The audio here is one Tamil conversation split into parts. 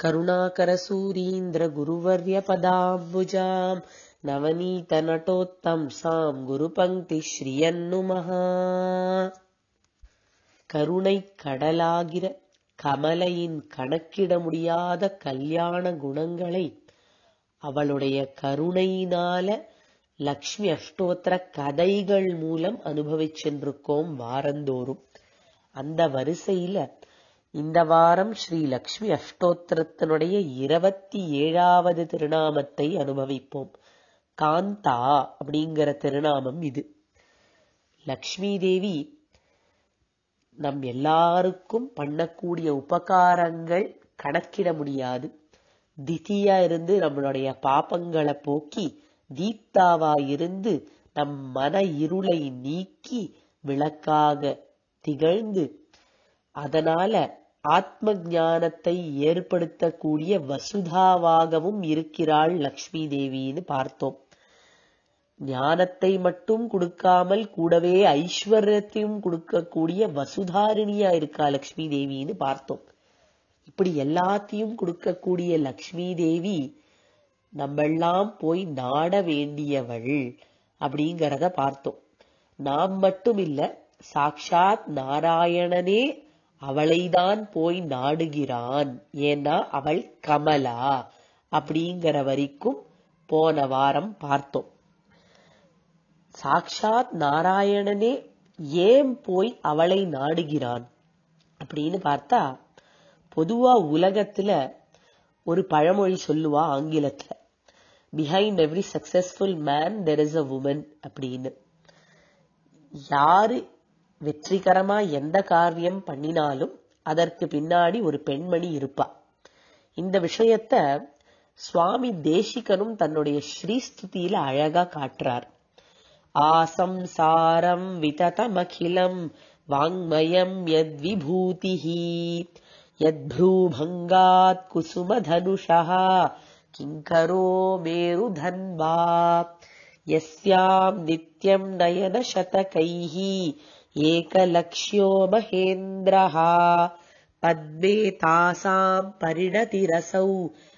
करुणाकरसूरीन्द्रगुरुवर्यपदाम्बुजाम् नवनीतनटोत्तंसाम् गुरुपङ्क्तिश्रियन्नुमः கருணை கடலாகிற கமலையின் கணக்கிட முடியாத கல்யாண குணங்களை அவளுடைய கருணையினால லக்ஷ்மி அஷ்டோத்திர கதைகள் மூலம் அனுபவிச்சென்றிருக்கோம் வாரந்தோறும் அந்த வரிசையில இந்த வாரம் ஸ்ரீ லக்ஷ்மி அஷ்டோத்திரத்தினுடைய இருபத்தி ஏழாவது திருநாமத்தை அனுபவிப்போம் காந்தா அப்படிங்கிற திருநாமம் இது லக்ஷ்மி தேவி நம் எல்லாருக்கும் பண்ணக்கூடிய உபகாரங்கள் கணக்கிட முடியாது திதியா இருந்து நம்மளுடைய பாப்பங்களை போக்கி தீப்தாவா இருந்து நம் மன இருளை நீக்கி விளக்காக திகழ்ந்து அதனால ஆத்ம ஞானத்தை ஏற்படுத்தக்கூடிய வசுதாவாகவும் இருக்கிறாள் லக்ஷ்மி தேவின்னு பார்த்தோம் ஞானத்தை மட்டும் கொடுக்காமல் கூடவே ஐஸ்வர்யத்தையும் கொடுக்கக்கூடிய வசுதாரிணியா இருக்கா லக்ஷ்மி தேவின்னு பார்த்தோம் இப்படி எல்லாத்தையும் கொடுக்கக்கூடிய லக்ஷ்மி தேவி நம்மெல்லாம் போய் நாட வேண்டியவள் அப்படிங்கிறத பார்த்தோம் நாம் மட்டும் இல்ல சாக்ஷாத் நாராயணனே அவளைதான் போய் நாடுகிறான் ஏன்னா அவள் கமலா அப்படிங்கிற வரைக்கும் போன வாரம் பார்த்தோம் சாக்ஷாத் நாராயணனே ஏன் போய் அவளை நாடுகிறான் அப்படின்னு பார்த்தா பொதுவா உலகத்துல ஒரு பழமொழி சொல்லுவா ஆங்கிலத்துல behind every successful man there is a woman அப்படின்னு யாரு வெற்றிகரமா எந்த காரியம் பண்ணினாலும் அதற்கு பின்னாடி ஒரு பெண்மணி இருப்பா இந்த விஷயத்த சுவாமி தேசிகனும் தன்னுடைய ஸ்ரீஸ்துதியில அழகா காட்டுறார் ஆசம்சாரம் விததமகிலம் வாங்மயம் யத்விபூதிஹி யத்ப்ரூபங்காத் குசுமதனுஷः கிங்கரோ மேருதன்வா यस्याम् नित्यम् नयनशतकैः एकलक्ष्यो महेन्द्रः पद्मे तासाम् परिणतिरसौ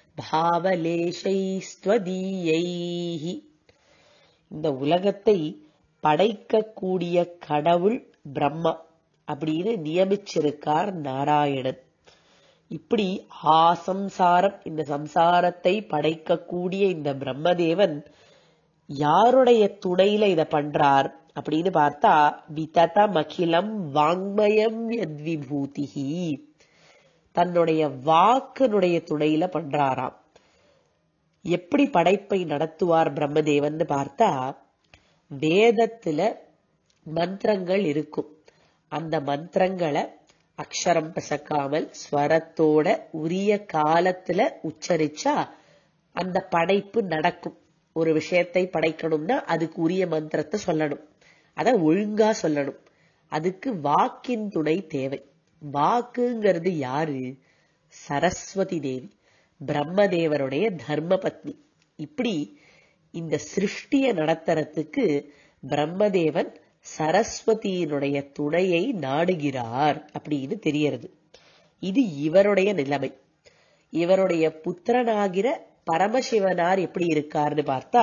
பாவலேஷைஸ்துவதீயைः இந்த உலகத்தை படைக்கக்கூடிய கடவுள் பிரம்மா அப்படின்னு நியமிச்சிருக்கார் நாராயணன் இப்படி ஆசம்சாரம் இந்த சம்சாரத்தை படைக்கக்கூடிய இந்த பிரம்மதேவன் யாருடைய துணையில இத பண்றார் அப்படின்னு பார்த்தா விதத மகிலம் வாங்மயம் யத்விபூதிஹி தன்னுடைய வாக்கினுடைய துணையில பண்றாராம் எப்படி படைப்பை நடத்துவார் பிரம்மதேவன் பார்த்தா வேதத்துல மந்திரங்கள் இருக்கும் அந்த மந்திரங்களை அக்ஷரம் பசக்காமல் ஸ்வரத்தோட உரிய காலத்துல உச்சரிச்சா அந்த படைப்பு நடக்கும் ஒரு விஷயத்தை படைக்கணும்னா அதுக்கு உரிய மந்திரத்தை சொல்லணும் அத ஒழுங்கா சொல்லணும் அதுக்கு வாக்கின் துணை தேவை வாக்குங்கிறது யாரு சரஸ்வதி தேவி பிரம்மதேவருடைய தர்ம பத்னி இப்படி இந்த சிருஷ்டிய நடத்துறதுக்கு பிரம்மதேவன் சரஸ்வதியினுடைய துணையை நாடுகிறார் அப்படின்னு தெரியறது இது இவருடைய நிலைமை இவருடைய புத்திரனாகிற பரமசிவனார் எப்படி இருக்காருன்னு பார்த்தா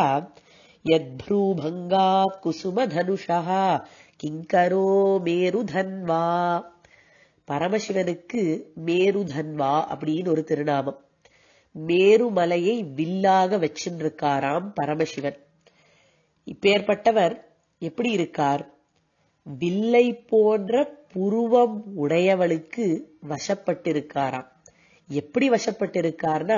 யத்ரூபங்கா குசும தனுஷா கிங்கரோ மேருதன்வா பரமசிவனுக்கு மேருதன்வா அப்படின்னு ஒரு திருநாமம் மேருமலையை வில்லாக வச்சிருக்காராம் பரமசிவன் இப்பேற்பட்டவர் எப்படி இருக்கார் வில்லை போன்ற புருவம் உடையவளுக்கு வசப்பட்டிருக்காராம் எப்படி வசப்பட்டிருக்கார்னா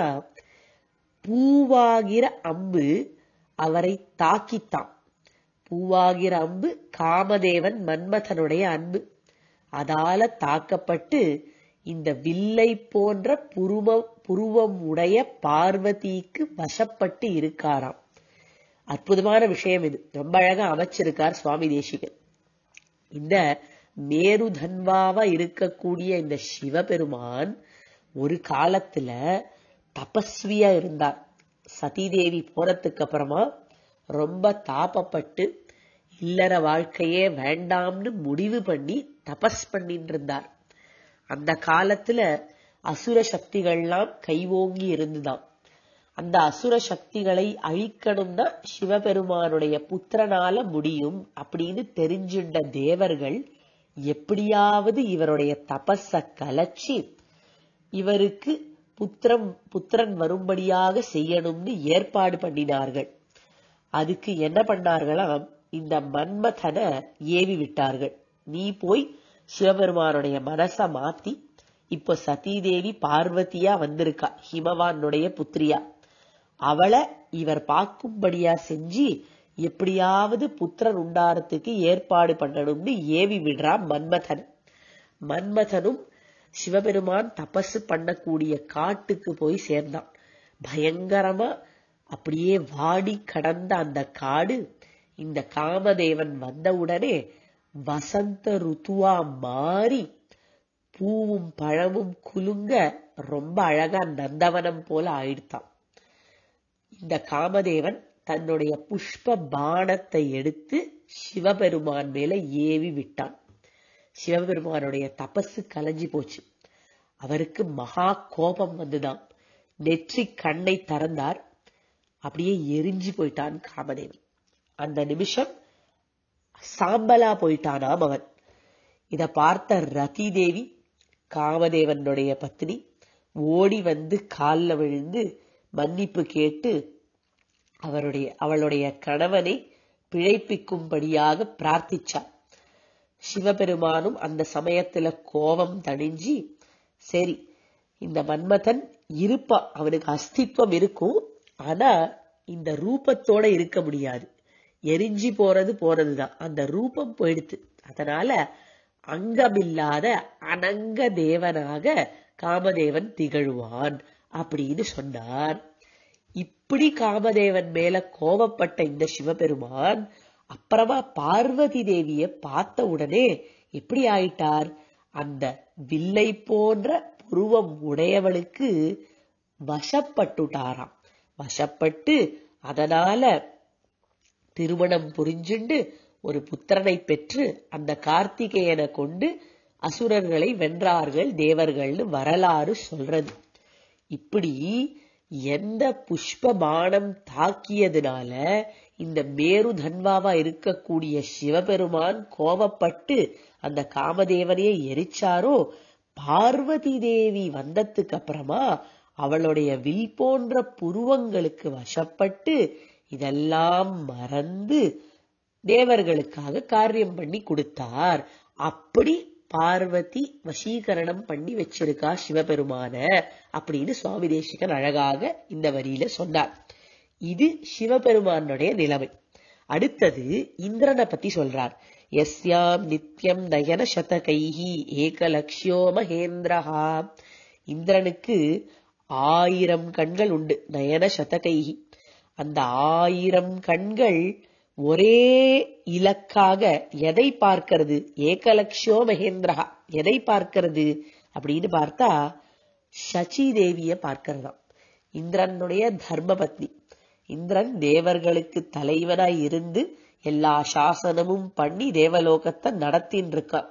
பூவாகிற அம்பு அவரை தாக்கித்தான் பூவாகிற அம்பு காமதேவன் மன்மதனுடைய அன்பு அதால தாக்கப்பட்டு இந்த வில்லை போன்ற புருவ புருவம் உடைய பார்வதிக்கு வசப்பட்டு இருக்காராம் அற்புதமான விஷயம் இது ரொம்ப அழகா அமைச்சிருக்கார் சுவாமி தேசிகன் இந்த மேருதன்வாவா இருக்கக்கூடிய இந்த சிவபெருமான் ஒரு காலத்துல தபஸ்வியா இருந்தார் சதிதேவி போனதுக்கு அப்புறமா ரொம்ப தாபப்பட்டு இல்லற வாழ்க்கையே வேண்டாம்னு முடிவு பண்ணி தபஸ் பண்ணிட்டு இருந்தார் அந்த காலத்துல அசுர சக்திகள்லாம் கைவோங்கி இருந்துதான் அந்த அசுர சக்திகளை அழிக்கணும்னா சிவபெருமானுடைய புத்திரனால முடியும் அப்படின்னு தெரிஞ்சுண்ட தேவர்கள் எப்படியாவது இவருடைய தபஸ கலைச்சி இவருக்கு புத்திரம் புத்திரன் வரும்படியாக செய்யணும்னு ஏற்பாடு பண்ணினார்கள் அதுக்கு என்ன பண்ணார்களாம் இந்த மன்மதனை ஏவி விட்டார்கள் நீ போய் சிவபெருமானுடைய மனச மாத்தி இப்போ சதீதேவி பார்வதியா வந்திருக்கா ஹிமவானுடைய புத்திரியா அவளை இவர் பார்க்கும்படியா செஞ்சு எப்படியாவது புத்திரன் உண்டாரத்துக்கு ஏற்பாடு பண்ணணும்னு ஏவி விடுறான் மன்மதன் மன்மதனும் சிவபெருமான் தபசு பண்ணக்கூடிய காட்டுக்கு போய் சேர்ந்தான் பயங்கரமா அப்படியே வாடி கடந்த அந்த காடு இந்த காமதேவன் வந்தவுடனே வசந்த ருத்துவா மாறி பூவும் பழமும் குலுங்க ரொம்ப அழகா நந்தவனம் போல ஆயிடுத்தான் இந்த காமதேவன் தன்னுடைய புஷ்ப பானத்தை எடுத்து சிவபெருமான் மேல ஏவி விட்டான் சிவபெருமானுடைய தபசு கலைஞ்சு போச்சு அவருக்கு மகா கோபம் வந்துதான் நெற்றி கண்ணை திறந்தார் அப்படியே எரிஞ்சு போயிட்டான் காமதேவன் அந்த நிமிஷம் சாம்பலா போயிட்டானாம் அவன் இத பார்த்த ரதி தேவி காமதேவனுடைய பத்னி ஓடி வந்து கால்ல விழுந்து மன்னிப்பு கேட்டு அவருடைய அவளுடைய கணவனை பிழைப்பிக்கும்படியாக பிரார்த்திச்சார் சிவபெருமானும் அந்த சமயத்துல கோபம் தணிஞ்சி சரி இந்த மன்மதன் இருப்பா அவனுக்கு அஸ்தித்வம் இருக்கும் ஆனா இந்த ரூபத்தோட இருக்க முடியாது எரிஞ்சு போறது போறதுதான் அந்த ரூபம் போயிடுத்து அதனால அங்கமில்லாத அனங்க தேவனாக காமதேவன் திகழ்வான் அப்படின்னு சொன்னார் இப்படி காமதேவன் மேல கோபப்பட்ட இந்த சிவபெருமான் அப்புறமா பார்வதி தேவிய பார்த்த உடனே எப்படி ஆயிட்டார் அந்த வில்லை போன்ற புருவம் உடையவளுக்கு வசப்பட்டுட்டாராம் வசப்பட்டு அதனால திருமணம் புரிஞ்சுண்டு ஒரு புத்திரனை பெற்று அந்த கார்த்திகேயனை கொண்டு அசுரர்களை வென்றார்கள் தேவர்கள்னு வரலாறு சொல்றது இப்படி எந்த புஷ்ப பானம் தாக்கியதுனால இந்த மேரு தன்வாவா இருக்கக்கூடிய சிவபெருமான் கோபப்பட்டு அந்த காமதேவனையே எரிச்சாரோ பார்வதி தேவி வந்ததுக்கு அப்புறமா அவளுடைய வில் போன்ற புருவங்களுக்கு வசப்பட்டு இதெல்லாம் மறந்து தேவர்களுக்காக காரியம் பண்ணி கொடுத்தார் அப்படி பார்வதி வசீகரணம் பண்ணி வச்சிருக்கா சிவபெருமான அப்படின்னு சுவாமி தேசிகன் அழகாக இந்த வரியில சொன்னார் இது சிவபெருமானுடைய நிலைமை அடுத்தது இந்திரனை பத்தி சொல்றார் எஸ்யாம் நித்யம் நயன சதகைஹி ஏகலக்ஷியோ மகேந்திரஹா இந்திரனுக்கு ஆயிரம் கண்கள் உண்டு நயன சதகைஹி அந்த ஆயிரம் கண்கள் ஒரே இலக்காக எதை பார்க்கிறது ஏகலக்ஷோ மகேந்திரஹா எதை பார்க்கிறது அப்படின்னு பார்த்தா சச்சி தேவிய பார்க்கிறதாம் இந்திரனுடைய தர்மபத்னி இந்திரன் தேவர்களுக்கு தலைவனாய் இருந்து எல்லா சாசனமும் பண்ணி தேவலோகத்தை நடத்தின்னு இருக்கான்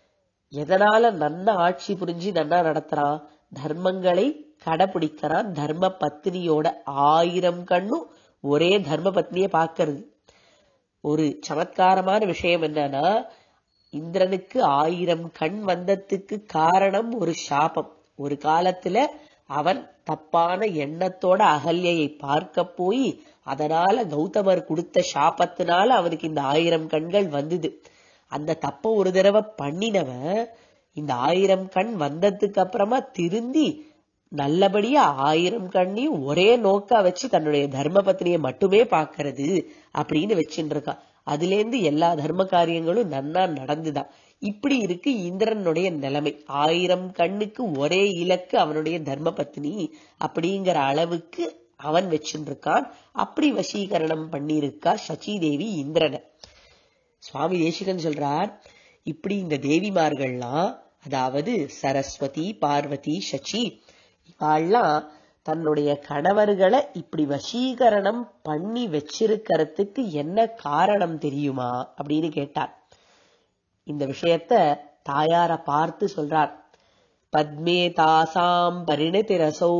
எதனால நன்னா ஆட்சி புரிஞ்சு நன்னா நடத்துறான் தர்மங்களை கடைபிடிக்கிறான் தர்ம பத்னியோட ஆயிரம் கண்ணும் ஒரே தர்ம பத்னிய பார்க்கறது ஒரு சமத்காரமான விஷயம் என்னன்னா இந்திரனுக்கு ஆயிரம் கண் வந்ததுக்கு காரணம் ஒரு சாபம் ஒரு காலத்துல அவன் தப்பான எண்ணத்தோட அகல்யை பார்க்க போய் அதனால கௌதமர் கொடுத்த சாபத்தினால அவனுக்கு இந்த ஆயிரம் கண்கள் வந்தது அந்த தப்ப ஒரு தடவை பண்ணினவன் இந்த ஆயிரம் கண் வந்ததுக்கு அப்புறமா திருந்தி நல்லபடியா ஆயிரம் கண்ணையும் ஒரே நோக்கா வச்சு தன்னுடைய தர்ம பத்னியை மட்டுமே பாக்குறது அப்படின்னு வச்சுட்டு இருக்கான் அதுல இருந்து எல்லா தர்ம காரியங்களும் நன்னா நடந்துதான் இப்படி இருக்கு இந்திரனுடைய நிலைமை ஆயிரம் கண்ணுக்கு ஒரே இலக்கு அவனுடைய தர்ம பத்னி அப்படிங்கிற அளவுக்கு அவன் வச்சுட்டு இருக்கான் அப்படி வசீகரணம் பண்ணியிருக்கா சச்சி தேவி இந்திரனை சுவாமி தேசிகன் சொல்றார் இப்படி இந்த தேவிமார்கள்லாம் அதாவது சரஸ்வதி பார்வதி சச்சி இவாள்லாம் தன்னுடைய கணவர்களை இப்படி வசீகரணம் பண்ணி வச்சிருக்கிறதுக்கு என்ன காரணம் தெரியுமா அப்படின்னு கேட்டார் இந்த விஷயத்த தாயார பார்த்து சொல்றார் பத்மே தாசாம் பரிணதிரசௌ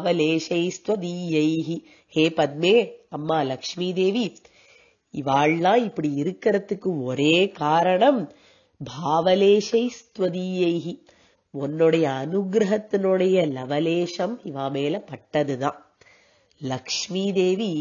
பாவலேஷைஸ்துவதீயைஹி ஹே பத்மே அம்மா லக்ஷ்மி தேவி இவாள்லாம் இப்படி இருக்கிறதுக்கு ஒரே காரணம் பாவலேஷை ஸ்துவதீயைஹி உன்னுடைய அனுகிரகத்தினுடைய லவலேஷம் இவா மேல பட்டதுதான் லக்ஷ்மி தேவி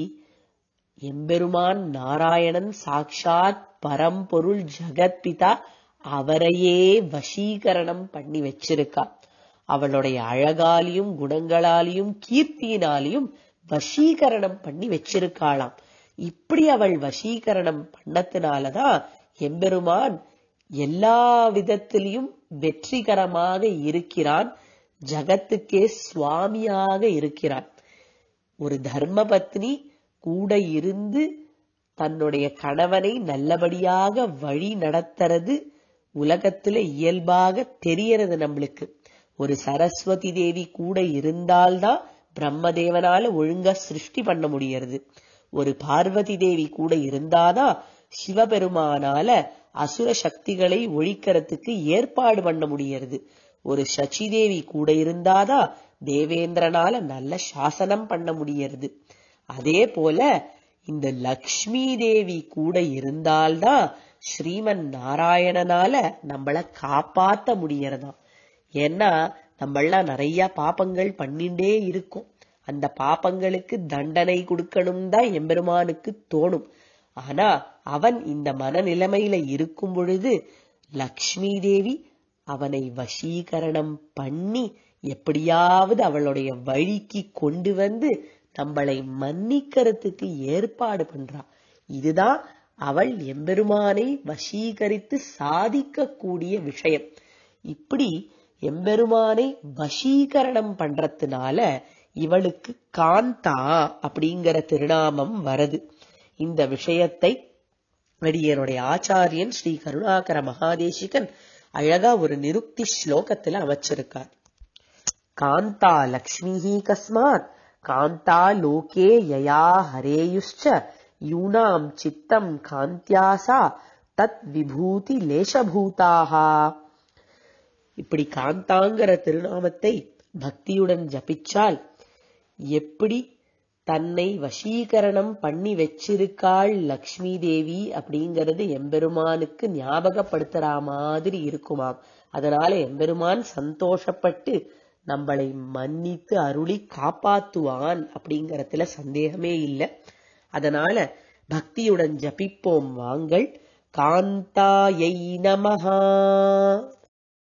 எம்பெருமான் நாராயணன் சாக்ஷாத் பரம்பொருள் ஜெகத்பிதா அவரையே வசீகரணம் பண்ணி வச்சிருக்கா அவளுடைய அழகாலையும் குணங்களாலையும் கீர்த்தியினாலையும் வசீகரணம் பண்ணி வச்சிருக்காளாம் இப்படி அவள் வசீகரணம் பண்ணத்தினாலதான் எம்பெருமான் எல்லா விதத்திலையும் வெற்றிகரமாக இருக்கிறான் ஜகத்துக்கே சுவாமியாக இருக்கிறான் ஒரு தர்மபத்னி கூட இருந்து தன்னுடைய கணவனை நல்லபடியாக வழி நடத்துறது உலகத்துல இயல்பாக தெரியறது நம்மளுக்கு ஒரு சரஸ்வதி தேவி கூட இருந்தால்தான் பிரம்மதேவனால ஒழுங்கா சிருஷ்டி பண்ண முடியறது ஒரு பார்வதி தேவி கூட இருந்தாதான் சிவபெருமானால அசுர சக்திகளை ஒழிக்கிறதுக்கு ஏற்பாடு பண்ண முடியறது ஒரு சச்சிதேவி கூட இருந்தாதான் தேவேந்திரனால நல்ல சாசனம் பண்ண முடியறது அதே போல இந்த லக்ஷ்மி தேவி கூட இருந்தால்தான் ஸ்ரீமன் நாராயணனால நம்மள காப்பாத்த முடியறதாம் ஏன்னா நம்மளாம் நிறைய பாப்பங்கள் பண்ணிண்டே இருக்கோம் அந்த பாப்பங்களுக்கு தண்டனை கொடுக்கணும் தான் எம்பெருமானுக்கு தோணும் ஆனா அவன் இந்த மனநிலைமையில இருக்கும் பொழுது லக்ஷ்மி தேவி அவனை வசீகரணம் பண்ணி எப்படியாவது அவளுடைய வழிக்கு கொண்டு வந்து நம்மளை மன்னிக்கிறதுக்கு ஏற்பாடு பண்றா இதுதான் அவள் எம்பெருமானை வசீகரித்து சாதிக்கக்கூடிய விஷயம் இப்படி எம்பெருமானை வசீகரணம் பண்றதுனால இவளுக்கு காந்தா அப்படிங்கிற திருநாமம் வருது இந்த விஷயத்தை அடியனுடைய ஆச்சாரியன் ஸ்ரீ கருணாகர மகாதேசிகன் அழகா ஒரு நிருக்தி ஸ்லோகத்துல அமைச்சிருக்கார் காந்தா லக்ஷ்மி கஸ்மாத் காந்தா லோகே யயா ஹரேயுஷ்ச யூனாம் சித்தம் காந்தியாசா தத் விபூதி லேசபூதாகா இப்படி காந்தாங்கிற திருநாமத்தை பக்தியுடன் ஜபிச்சால் எப்படி தன்னை வசீகரணம் பண்ணி வச்சிருக்காள் லக்ஷ்மி தேவி அப்படிங்கறது எம்பெருமானுக்கு ஞாபகப்படுத்துற மாதிரி இருக்குமாம் அதனால எம்பெருமான் சந்தோஷப்பட்டு நம்மளை மன்னித்து அருளி காப்பாத்துவான் அப்படிங்கறதுல சந்தேகமே இல்லை அதனால பக்தியுடன் ஜபிப்போம் வாங்கள் காந்தாயை நமஹா